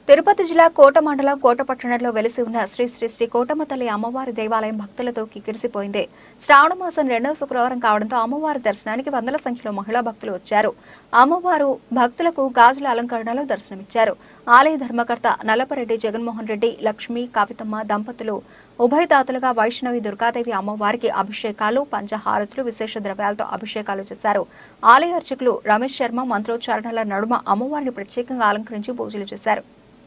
తిరుపతి జిల్లా కోట మండలం కోట పట్టణంలో వెలిసి ఉన్న శ్రీ శ్రీ శ్రీ కోటమ్మ తల్లి అమ్మవారి దేవాలయం భక్తులతో కిక్కిరిసిపోయింది శ్రావణ మాసం రెండవ శుక్రవారం కావడంతో అమ్మవారి దర్శనానికి వందల సంఖ్యలో మహిళా భక్తులు వచ్చారు అమ్మవారు భక్తులకు గాజుల అలంకరణలో దర్శనమిచ్చారు ఆలయ ధర్మకర్త నల్లపరెడ్డి జగన్మోహన్ రెడ్డి లక్ష్మి కవితమ్మ దంపతులు ఉభయదాతలుగా వైష్ణవి దుర్గాదేవి అమ్మవారికి అభిషేకాలు పంచహారతులు విశేష ద్రవ్యాలతో అభిషేకాలు చేశారు ఆలయ అర్చకులు రమేష్ శర్మ మంత్రోచ్చారణల నడుమ అమ్మవారిని ప్రత్యేకంగా అలంకరించి పూజలు చేశారు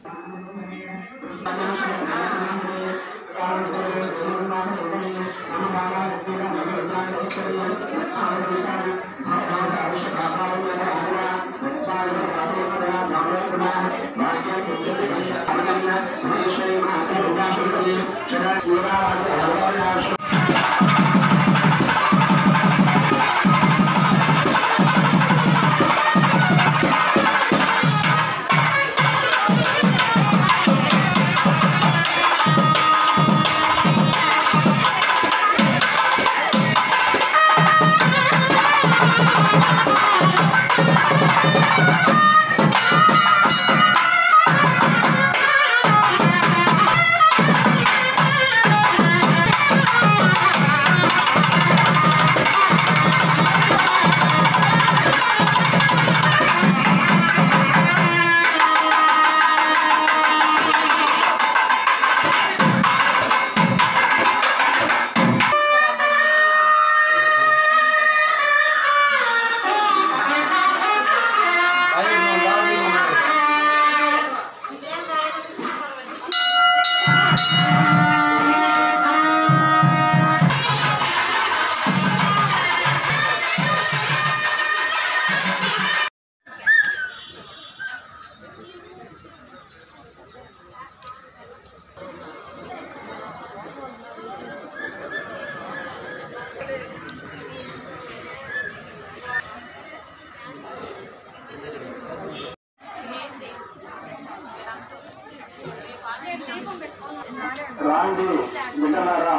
రాండి బిడ్డలారా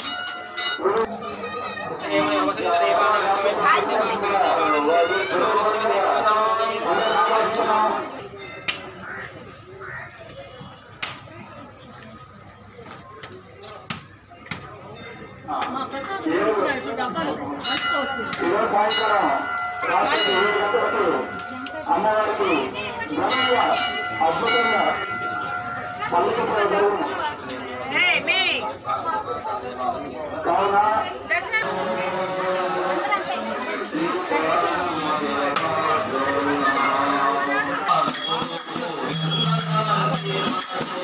ఈరోజు సాయంత్రం రాత్రి ఏడు గంటలకు అమ్మవారికి ఘనంగా అద్భుతంగా పలుకు జరుగును కావున Thank